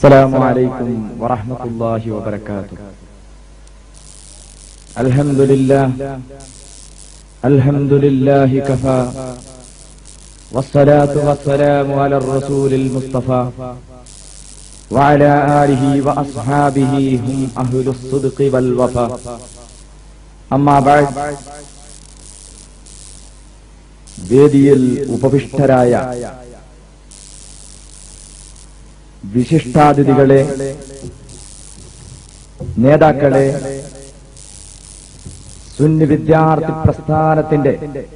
السلام عليكم ورحمة الله وبركاته الحمد لله الحمد لله كفى والصلاة والسلام على الرسول المصطفى وعلى آله وأصحابه هم أهل الصدق والوفاء أما بعد വേദിയിൽ ഉപവിഷ്ടരായ വിശിഷ്ടാതിഥികളെ നേതാക്കളെ സുന്നി വിദ്യാർത്ഥി പ്രസ്ഥാനത്തിന്റെ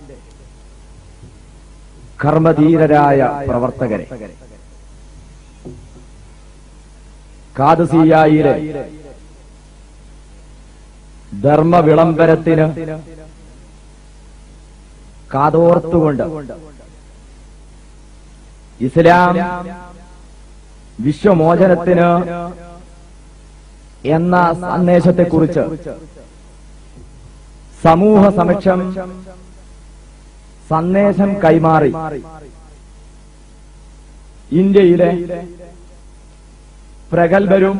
കർമ്മധീരരായ പ്രവർത്തകരെ കാതസിയായിലെ ധർമ്മ വിളംബരത്തിന് കാതോർത്തുകൊണ്ട് ഇസ്ലാം വിശ്വമോചനത്തിന് എന്ന സന്ദേശത്തെക്കുറിച്ച് സമൂഹ സമക്ഷം സന്ദേശം കൈമാറി ഇന്ത്യയിലെ പ്രഗത്ഭരും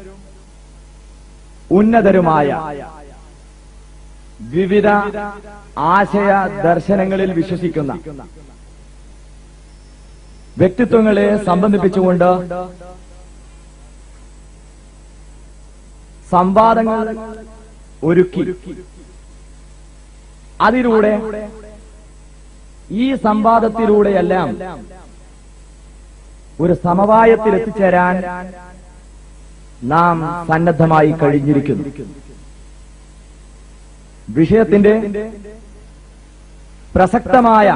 ഉന്നതരുമായ വിവിധ ആശയ ദർശനങ്ങളിൽ വിശ്വസിക്കുന്ന വ്യക്തിത്വങ്ങളെ സംബന്ധിപ്പിച്ചുകൊണ്ട് സംവാദങ്ങൾ ഒരുക്കി അതിലൂടെ ഈ സംവാദത്തിലൂടെയെല്ലാം ഒരു സമവായത്തിൽ എത്തിച്ചേരാൻ നാം സന്നദ്ധമായി കഴിഞ്ഞിരിക്കുന്നു വിഷയത്തിന്റെ പ്രസക്തമായ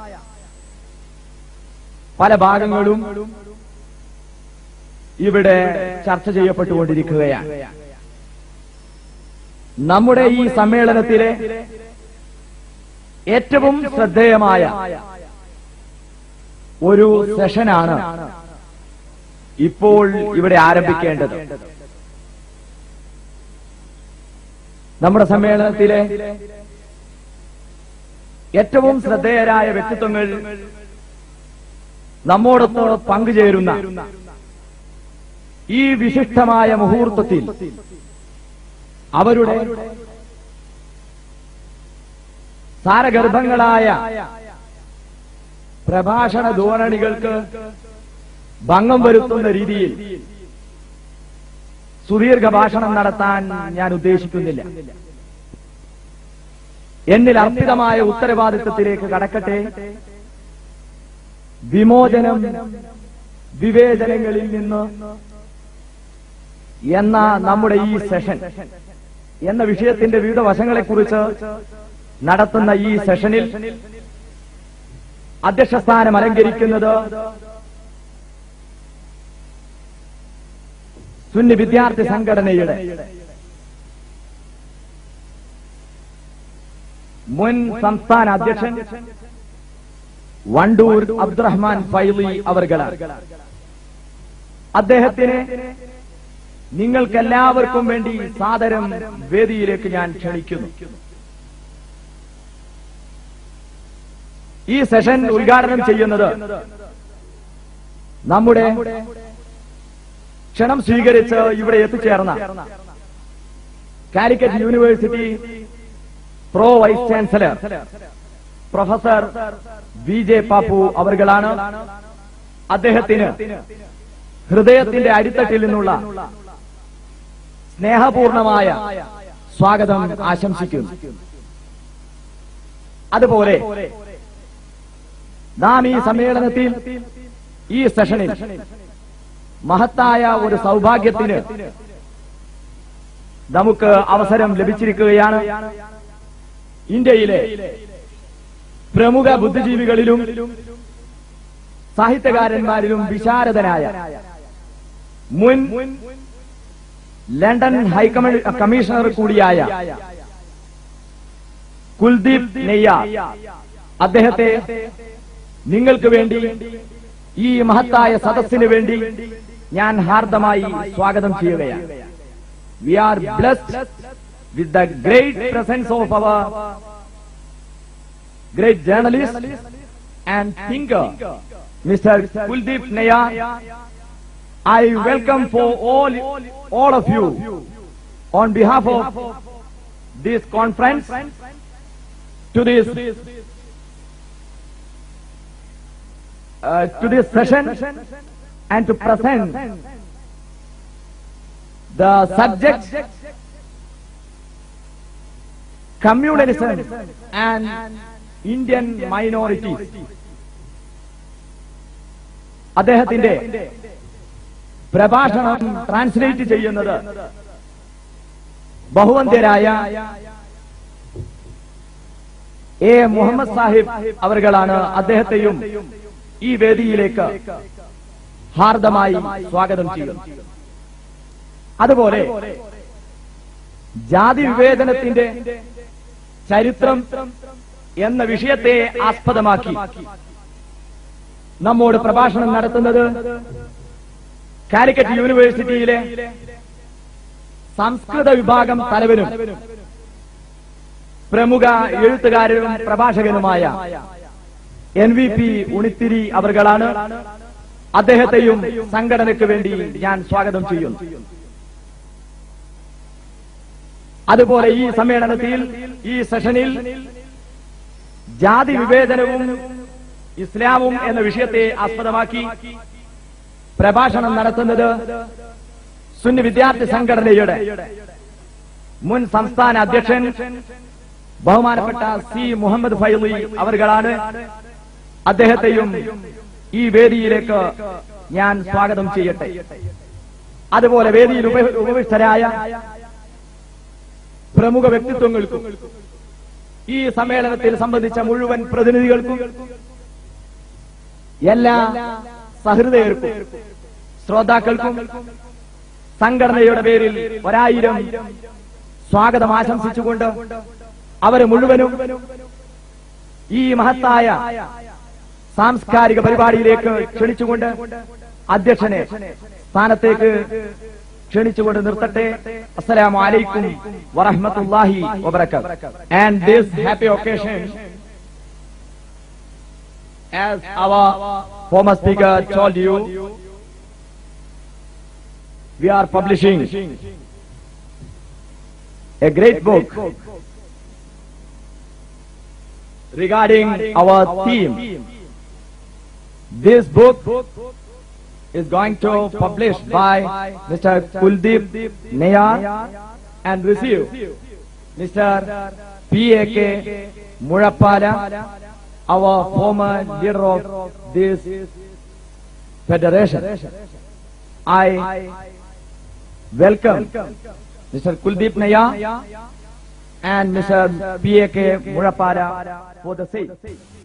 പല ഭാഗങ്ങളും ഇവിടെ ചർച്ച ചെയ്യപ്പെട്ടുകൊണ്ടിരിക്കുകയാണ് നമ്മുടെ ഈ സമ്മേളനത്തിലെ ഏറ്റവും ശ്രദ്ധേയമായ ഒരു സെഷനാണ് ഇപ്പോൾ ഇവിടെ ആരംഭിക്കേണ്ടത് നമ്മുടെ സമ്മേളനത്തിലെ ഏറ്റവും ശ്രദ്ധേയരായ വ്യക്തിത്വങ്ങൾ നമ്മോടൊത്ത് പങ്കുചേരുന്ന ഈ വിശിഷ്ടമായ മുഹൂർത്തത്തിൽ അവരുടെ സാരഗർഭങ്ങളായ പ്രഭാഷണ ധോരണികൾക്ക് ഭംഗം വരുത്തുന്ന രീതിയിൽ സുദീർഘ ഭാഷണം നടത്താൻ ഞാൻ ഉദ്ദേശിക്കുന്നില്ല എന്നിൽ അർപ്പിതമായ ഉത്തരവാദിത്വത്തിലേക്ക് കടക്കട്ടെ വിമോചനം വിവേചനങ്ങളിൽ നിന്ന് എന്ന നമ്മുടെ ഈ സെഷൻ എന്ന വിഷയത്തിന്റെ വിവിധ വശങ്ങളെക്കുറിച്ച് നടത്തുന്ന ഈ സെഷനിൽ അധ്യക്ഷസ്ഥാനം അലങ്കരിക്കുന്നത് സുന്നി വിദ്യാർത്ഥി സംഘടനയുടെ മുൻ സംസ്ഥാന അധ്യക്ഷൻ വണ്ടൂർ അബ്ദുറഹ്മാൻ ഫൈലി അവർകളാണ് അദ്ദേഹത്തിന് നിങ്ങൾക്കെല്ലാവർക്കും വേണ്ടി സാദരം വേദിയിലേക്ക് ഞാൻ ക്ഷണിക്കുന്നു ഈ സെഷൻ ഉദ്ഘാടനം ചെയ്യുന്നത് നമ്മുടെ ക്ഷണം സ്വീകരിച്ച് ഇവിടെ എത്തിച്ചേർന്ന Calicut university pro vice chancellor professor V J Pappu അവർകളാണ് അദ്ദേഹത്തിന് ഹൃദയത്തിന്റെ അടിത്തട്ടിൽ നിന്നുള്ള സ്നേഹപൂർണമായ സ്വാഗതം ആശംസിക്കുന്നു അതുപോലെ നാം ഈ സമ്മേളനത്തിൽ ഈ സെഷനിൽ മഹത്തായ ഒരു സൗഭാഗ്യത്തിന് നമുക്ക് അവസരം ലഭിച്ചിരിക്കുകയാണ് ഇന്ത്യയിലെ പ്രമുഖ ബുദ്ധിജീവികളിലും സാഹിത്യകാരന്മാരിലും വിശാരദനായ മുൻ ലണ്ടൻ ഹൈക്കമ കമ്മീഷണർ കൂടിയായ കുൽദീപ് നെയ്യ അദ്ദേഹത്തെ നിങ്ങൾക്ക് വേണ്ടി ഈ മഹത്തായ സദസ്സിന് വേണ്ടി ഞാൻ ഹാർദമായി സ്വാഗതം ചെയ്യുകയാണ് we are blessed with the great presence of our great journalist and thinker mister Kuldip Nayar I welcome for all, all of you on behalf of this conference to this uh, to this session and to present the subject communalism and Indian minorities. അദ്ദേഹത്തിന്റെ പ്രഭാഷണം translate ചെയ്യുന്നത് ബഹുവന്ധ്യരായ A Muhammad Sahib അവർകളാണ് അദ്ദേഹത്തെയും ഈ വേദിയിലേക്ക് ഹാർദമായി സ്വാഗതം ചെയ്യുന്നു അതുപോലെ ജാതി വിവേചനത്തിന്റെ ചരിത്രം എന്ന വിഷയത്തെ ആസ്പദമാക്കി നമ്മോട് പ്രഭാഷണം നടത്തുന്നത് കാലിക്കറ്റ് യൂണിവേഴ്സിറ്റിയിലെ സംസ്കൃത വിഭാഗം തലവനും പ്രമുഖ എഴുത്തുകാരനും പ്രഭാഷകനുമായ എൻ വി പി ഉണിത്തിരി അവർകളാണ് അദ്ദേഹത്തെയും സംഘടനയ്ക്ക് വേണ്ടി ഞാൻ സ്വാഗതം ചെയ്യുന്നു അതുപോലെ ഈ സമ്മേളനത്തിൽ ഈ സെഷനിൽ ജാതി വിവേചനവും ഇസ്ലാമും എന്ന വിഷയത്തെ ആസ്പദമാക്കി പ്രഭാഷണം നടത്തുന്നത് സുന്നി വിദ്യാർത്ഥി സംഘടനയുടെ മുൻ സംസ്ഥാന അധ്യക്ഷൻ ബഹുമാനപ്പെട്ട സി മുഹമ്മദ് ഫൈലി അവർകളാണ് അദ്ദേഹത്തെയും ഈ വേദിയിലേക്ക് ഞാൻ സ്വാഗതം ചെയ്യട്ടെ അതുപോലെ വേദിയിൽ ഉപ- ഉപവിഷ്ടരായ പ്രമുഖ വ്യക്തിത്വങ്ങൾക്കും ഈ സമ്മേളനത്തിൽ സംബന്ധിച്ച മുഴുവൻ പ്രതിനിധികൾക്കും എല്ലാ സഹൃദയർക്കും ശ്രോതാക്കൾക്കും സംഘടനയുടെ പേരിൽ ഒരായിരം സ്വാഗതം ആശംസിച്ചുകൊണ്ട് അവരെ മുഴുവനും ഈ മഹത്തായ സാംസ്കാരിക പരിപാടിയിലേക്ക് ക്ഷണിച്ചുകൊണ്ട് അധ്യക്ഷനെ സ്ഥാനത്തേക്ക് ക്ഷണിച്ചുകൊണ്ട് നിർത്തട്ടെ അസ്സലാമു അലൈക്കും വറഹ്മത്തുള്ളാഹി വബറകാത്ത് and this happy occasion as our former speaker told you we are publishing a great book regarding our theme this book is going to published by Mr. Kuldeep Nayar and receive Mr. P.A.K. Murapala, our former leader of this federation. I welcome Mr. Kuldeep Nayar and Mr. P.A.K. Murapala for the same.